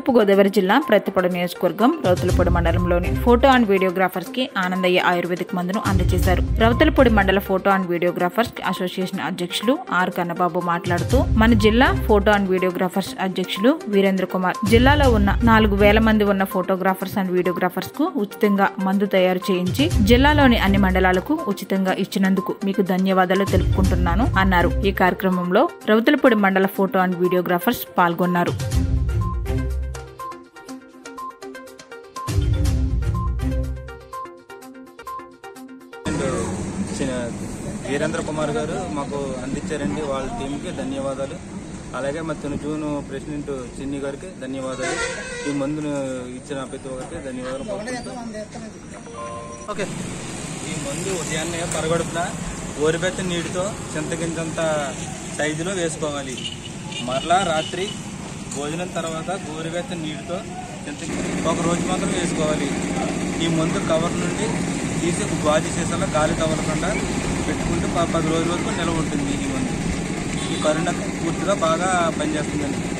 తూర్పుగోదావరి జిల్లా ప్రతిపడ నియోజకవర్గం రౌతులపూడి మండలంలోని ఫోటో అండ్ వీడియోగ్రాఫర్స్ కి ఆనందయ్య ఆయుర్వేదిక్ మందును అందజేశారు రౌతులపూడి మండల ఫోటో అండ్ వీడియోగ్రాఫర్స్ అసోసియేషన్ అధ్యక్షులు ఆర్ కన్నబాబు మాట్లాడుతూ మన జిల్లా ఫోటో అండ్ వీడియోగ్రాఫర్స్ అధ్యక్షులు వీరేంద్ర కుమార్ జిల్లాలో ఉన్న నాలుగు వేల మంది ఉన్న ఫోటోగ్రాఫర్స్ అండ్ వీడియోగ్రాఫర్స్ కు ఉచితంగా మందు తయారు చేయించి జిల్లాలోని అన్ని మండలాలకు ఉచితంగా ఇచ్చినందుకు మీకు ధన్యవాదాలు తెలుపుకుంటున్నాను అన్నారు ఈ కార్యక్రమంలో రౌతులపూడి మండల ఫోటో అండ్ వీడియోగ్రాఫర్స్ పాల్గొన్నారు అండ్ చిన- వీరేంద్ర కుమార్ గారు మాకు అందించారండి వాళ్ళ టీంకి ధన్యవాదాలు అలాగే మా తన జూన్ ప్రెసిడెంట్ చిన్ని గారికి ధన్యవాదాలు ఈ మందును ఇచ్చిన ప్రతి ఒక్కరికి ధన్యవాదాలు కోరుకుంటూ ఓకే ఈ మందు ఉదయాన్నే పరగడుపున ఓరిబెత్త నీటితో చింతగింజంత సైజులో వేసుకోవాలి మరలా రాత్రి భోజనం తర్వాత గోరువెత్త నీటితో చింత ఒక రోజు మాత్రం వేసుకోవాలి ఈ మందు కవర్ నుండి తీసి ఒక గాజు సీసాలో గాలి తగలకుండా పెట్టుకుంటే ప- పది రోజుల వరకు నిల్వ ఉంటుంది ఈ మందు ఈ కరోనాకి పూర్తిగా బాగా పనిచేస్తుందండి